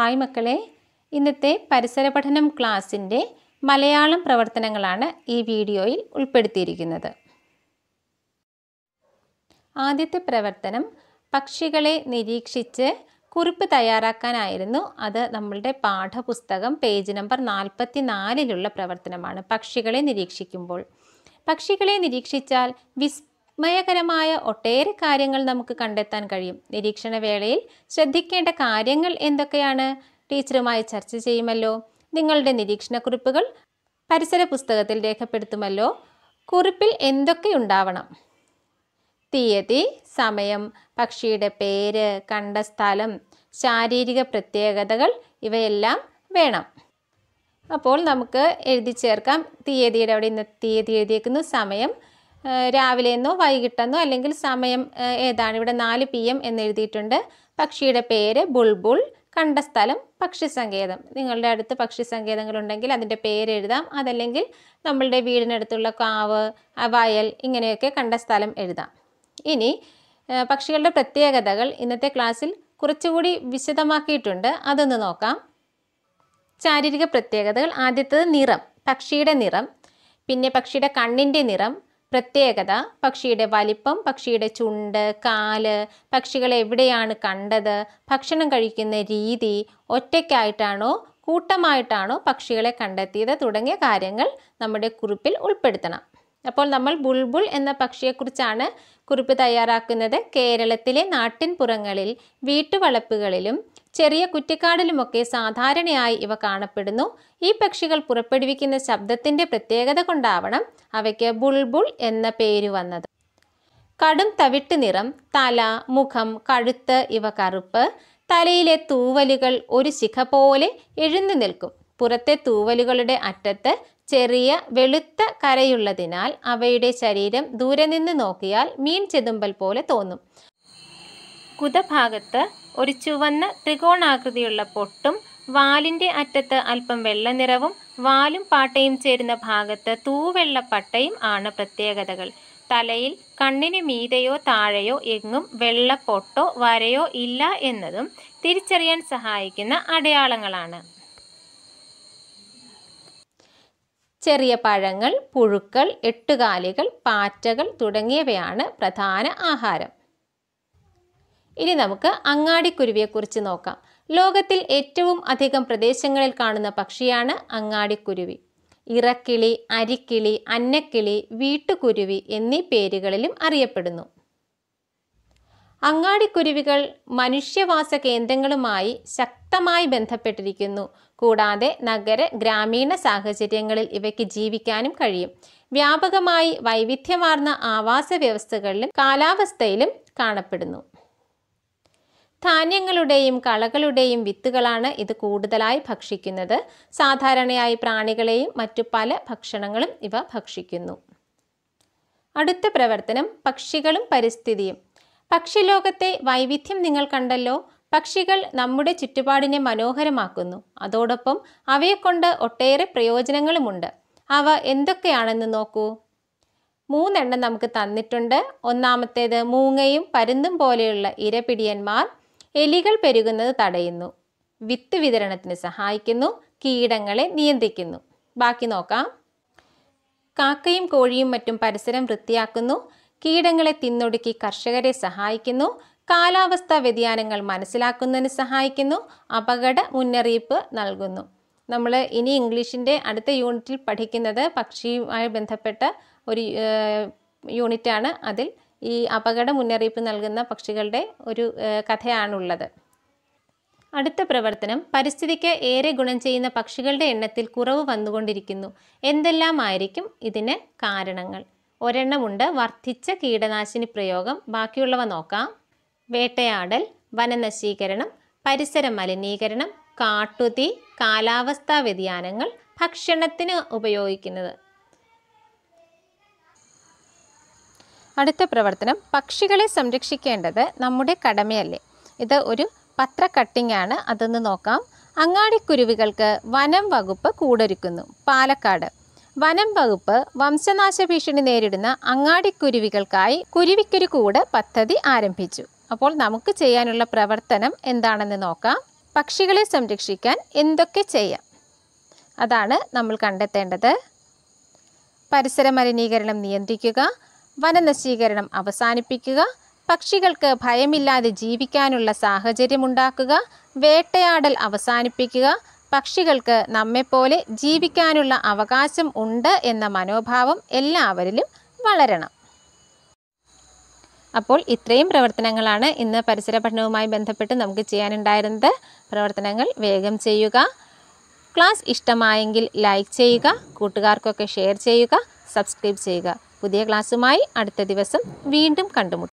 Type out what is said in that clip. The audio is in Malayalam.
ഹായ് മക്കളെ ഇന്നത്തെ പരിസര പഠനം ക്ലാസ്സിൻ്റെ മലയാളം പ്രവർത്തനങ്ങളാണ് ഈ വീഡിയോയിൽ ഉൾപ്പെടുത്തിയിരിക്കുന്നത് ആദ്യത്തെ പ്രവർത്തനം പക്ഷികളെ നിരീക്ഷിച്ച് കുറിപ്പ് തയ്യാറാക്കാനായിരുന്നു അത് നമ്മളുടെ പാഠപുസ്തകം പേജ് നമ്പർ നാൽപ്പത്തി നാലിലുള്ള പ്രവർത്തനമാണ് പക്ഷികളെ നിരീക്ഷിക്കുമ്പോൾ പക്ഷികളെ നിരീക്ഷിച്ചാൽ വിസ്മയകരമായ ഒട്ടേറെ കാര്യങ്ങൾ നമുക്ക് കണ്ടെത്താൻ കഴിയും നിരീക്ഷണ വേളയിൽ ശ്രദ്ധിക്കേണ്ട കാര്യങ്ങൾ എന്തൊക്കെയാണ് ടീച്ചറുമായി ചർച്ച ചെയ്യുമല്ലോ നിങ്ങളുടെ നിരീക്ഷണക്കുറിപ്പുകൾ പരിസര പുസ്തകത്തിൽ രേഖപ്പെടുത്തുമല്ലോ കുറിപ്പിൽ എന്തൊക്കെ ഉണ്ടാവണം തീയതി സമയം പക്ഷിയുടെ പേര് കണ്ട സ്ഥലം ശാരീരിക പ്രത്യേകതകൾ ഇവയെല്ലാം വേണം അപ്പോൾ നമുക്ക് എഴുതി ചേർക്കാം തീയതിയുടെ അവിടെ ഇന്ന് തീയതി എഴുതിയേക്കുന്നു സമയം ആ, രാവിലെയെന്നോ വൈകിട്ടെന്നോ അല്ലെങ്കിൽ സമയം ആ, ഏതാണ് ഇവിടെ നാല് പി എം എന്ന് എഴുതിയിട്ടുണ്ട് പക്ഷിയുടെ പേര് ബുൾബുൾ കണ്ട സ്ഥലം പക്ഷി സങ്കേതം നിങ്ങളുടെ അടുത്ത് പക്ഷി സങ്കേതങ്ങളുണ്ടെങ്കിൽ അതിൻ്റെ പേര് എഴുതാം അതല്ലെങ്കിൽ നമ്മളുടെ വീടിനടുത്തുള്ള കാവ് ആ, വയൽ ഇങ്ങനെയൊക്കെ കണ്ട സ്ഥലം എഴുതാം ഇനി ആ, പക്ഷികളുടെ പ്രത്യേകതകൾ ഇന്നത്തെ ക്ലാസ്സിൽ കുറച്ചുകൂടി വിശദമാക്കിയിട്ടുണ്ട് അതൊന്ന് നോക്കാം ശാരീരിക പ്രത്യേകതകൾ ആദ്യത്തേത് നിറം പക്ഷിയുടെ നിറം പിന്നെ പക്ഷിയുടെ കണ്ണിൻ്റെ നിറം പ്രത്യേകത പക്ഷിയുടെ വലിപ്പം പക്ഷിയുടെ ചുണ്ട് കാല് പക്ഷികളെ എവിടെയാണ് കണ്ടത് ഭക്ഷണം കഴിക്കുന്ന രീതി ഒറ്റയ്ക്കായിട്ടാണോ കൂട്ടമായിട്ടാണോ പക്ഷികളെ കണ്ടെത്തിയത് തുടങ്ങിയ കാര്യങ്ങൾ നമ്മുടെ കുറിപ്പിൽ ഉൾപ്പെടുത്തണം അപ്പോൾ നമ്മൾ ബുൾബുൾ എന്ന പക്ഷിയെക്കുറിച്ചാണ് കുറിപ്പ് തയ്യാറാക്കുന്നത് കേരളത്തിലെ നാട്ടിൻപുറങ്ങളിൽ വീട്ടുവളപ്പുകളിലും ചെറിയ കുറ്റിക്കാടിലുമൊക്കെ സാധാരണയായി ഇവ കാണപ്പെടുന്നു ഈ പക്ഷികൾ പുറപ്പെടുവിക്കുന്ന ശബ്ദത്തിൻ്റെ പ്രത്യേകത കൊണ്ടാവണം അവയ്ക്ക് ബുൾബുൾ എന്ന പേര് വന്നത് കടും തവിട്ട് നിറം തല മുഖം കഴുത്ത് ഇവ കറുപ്പ് തലയിലെ തൂവലുകൾ ഒരു ശിഖ പോലെ എഴുന്നു നിൽക്കും പുറത്തെ തൂവലുകളുടെ അറ്റത്ത് ചെറിയ വെളുത്ത കരയുള്ളതിനാൽ അവയുടെ ശരീരം ദൂരെ നിന്ന് നോക്കിയാൽ മീൻ ചെതുമ്പൽ പോലെ തോന്നും കുതഭാഗത്ത് ഒരു ചുവന്ന ത്രികോണാകൃതിയുള്ള പൊട്ടും വാലിൻ്റെ അറ്റത്ത് അല്പം വെള്ള നിറവും വാലും പാട്ടയും ചേരുന്ന ഭാഗത്ത് തൂവെള്ള പട്ടയും ആണ് പ്രത്യേകതകൾ തലയിൽ കണ്ണിന് മീതെയോ താഴെയോ എങ്ങും വെള്ള പൊട്ടോ വരയോ ഇല്ല എന്നതും തിരിച്ചറിയാൻ സഹായിക്കുന്ന അടയാളങ്ങളാണ് ചെറിയ പഴങ്ങൾ പുഴുക്കൾ എട്ടുകാലികൾ പാറ്റകൾ തുടങ്ങിയവയാണ് പ്രധാന ആഹാരം ഇനി നമുക്ക് അങ്ങാടിക്കുരുവിയെക്കുറിച്ച് നോക്കാം ലോകത്തിൽ ഏറ്റവും അധികം പ്രദേശങ്ങളിൽ കാണുന്ന പക്ഷിയാണ് അങ്ങാടിക്കുരുവി ഇറക്കിളി അരിക്കിളി അന്നക്കിളി വീട്ടുകുരുവി എന്നീ പേരുകളിലും അറിയപ്പെടുന്നു അങ്ങാടിക്കുരുവികൾ മനുഷ്യവാസ കേന്ദ്രങ്ങളുമായി ശക്തമായി ബന്ധപ്പെട്ടിരിക്കുന്നു കൂടാതെ നഗര ഗ്രാമീണ സാഹചര്യങ്ങളിൽ ഇവയ്ക്ക് ജീവിക്കാനും കഴിയും വ്യാപകമായി വൈവിധ്യമാർന്ന ആവാസ വ്യവസ്ഥകളിലും കാലാവസ്ഥയിലും കാണപ്പെടുന്നു ധാന്യങ്ങളുടെയും കളകളുടെയും വിത്തുകളാണ് ഇത് കൂടുതലായി ഭക്ഷിക്കുന്നത് സാധാരണയായി പ്രാണികളെയും മറ്റു പല ഭക്ഷണങ്ങളും ഇവ ഭക്ഷിക്കുന്നു അടുത്ത പ്രവർത്തനം പക്ഷികളും പരിസ്ഥിതിയും പക്ഷിലോകത്തെ വൈവിധ്യം നിങ്ങൾ കണ്ടല്ലോ പക്ഷികൾ നമ്മുടെ ചുറ്റുപാടിനെ മനോഹരമാക്കുന്നു അതോടൊപ്പം അവയെക്കൊണ്ട് ഒട്ടേറെ പ്രയോജനങ്ങളുമുണ്ട് അവ എന്തൊക്കെയാണെന്ന് നോക്കൂ മൂന്നെണ്ണം നമുക്ക് തന്നിട്ടുണ്ട് ഒന്നാമത്തേത് മൂങ്ങയും പരുന്തും പോലെയുള്ള ഇരപിടിയന്മാർ എലികൾ പെരുകുന്നത് തടയുന്നു വിത്ത് വിതരണത്തിന് സഹായിക്കുന്നു കീടങ്ങളെ നിയന്ത്രിക്കുന്നു ബാക്കി നോക്കാം കാക്കയും കോഴിയും മറ്റും പരിസരം വൃത്തിയാക്കുന്നു കീടങ്ങളെ തിന്നൊടുക്കി കർഷകരെ സഹായിക്കുന്നു കാലാവസ്ഥാ വ്യതിയാനങ്ങൾ മനസ്സിലാക്കുന്നതിന് സഹായിക്കുന്നു അപകട മുന്നറിയിപ്പ് നൽകുന്നു നമ്മൾ ഇനി ഇംഗ്ലീഷിൻ്റെ അടുത്ത യൂണിറ്റിൽ പഠിക്കുന്നത് പക്ഷിയുമായി ബന്ധപ്പെട്ട ഒരു ഏഹ്, യൂണിറ്റാണ് അതിൽ ഈ അപകട മുന്നറിയിപ്പ് നൽകുന്ന പക്ഷികളുടെ ഒരു ഏഹ്, കഥയാണുള്ളത് അടുത്ത പ്രവർത്തനം പരിസ്ഥിതിക്ക് ഏറെ ഗുണം ചെയ്യുന്ന പക്ഷികളുടെ എണ്ണത്തിൽ കുറവ് വന്നുകൊണ്ടിരിക്കുന്നു എന്തെല്ലാമായിരിക്കും ഇതിന് കാരണങ്ങൾ ഒരെണ്ണമുണ്ട് വർദ്ധിച്ച കീടനാശിനി പ്രയോഗം ബാക്കിയുള്ളവ നോക്കാം വേട്ടയാടൽ വനനശീകരണം പരിസര മലിനീകരണം കാട്ടുതീ കാലാവസ്ഥാ വ്യതിയാനങ്ങൾ ഭക്ഷണത്തിന് ഉപയോഗിക്കുന്നത് അടുത്ത പ്രവർത്തനം പക്ഷികളെ സംരക്ഷിക്കേണ്ടത് നമ്മുടെ കടമയല്ലേ ഇത് ഒരു പത്ര കട്ടിംഗ് ആണ് അതൊന്ന് നോക്കാം അങ്ങാടിക്കുരുവികൾക്ക് വനം വകുപ്പ് കൂടൊരുക്കുന്നു പാലക്കാട് വനം വകുപ്പ് വംശനാശ ഭീഷണി നേരിടുന്ന അങ്ങാടിക്കുരുവികൾക്കായി കുരുവിക്കൊരു കൂട് പദ്ധതി ആരംഭിച്ചു അപ്പോൾ നമുക്ക് ചെയ്യാനുള്ള പ്രവർത്തനം എന്താണെന്ന് നോക്കാം പക്ഷികളെ സംരക്ഷിക്കാൻ എന്തൊക്കെ ചെയ്യാം അതാണ് നമ്മൾ കണ്ടെത്തേണ്ടത് പരിസര മലിനീകരണം നിയന്ത്രിക്കുക വനനശീകരണം അവസാനിപ്പിക്കുക പക്ഷികൾക്ക് ഭയമില്ലാതെ ജീവിക്കാനുള്ള സാഹചര്യമുണ്ടാക്കുക വേട്ടയാടൽ അവസാനിപ്പിക്കുക പക്ഷികൾക്ക് നമ്മെപ്പോലെ ജീവിക്കാനുള്ള അവകാശം ഉണ്ട് എന്ന മനോഭാവം എല്ലാവരിലും വളരണം അപ്പോൾ ഇത്രയും പ്രവർത്തനങ്ങളാണ് ഇന്ന് പരിസര പഠനവുമായി ബന്ധപ്പെട്ട് നമുക്ക് ചെയ്യാനുണ്ടായിരുന്നത് പ്രവർത്തനങ്ങൾ വേഗം ചെയ്യുക ക്ലാസ് ഇഷ്ടമായെങ്കിൽ ലൈക്ക് ചെയ്യുക കൂട്ടുകാർക്കൊക്കെ ഷെയർ ചെയ്യുക സബ്സ്ക്രൈബ് ചെയ്യുക പുതിയ ക്ലാസ്സുമായി അടുത്ത ദിവസം വീണ്ടും കണ്ടുമുട്ടാം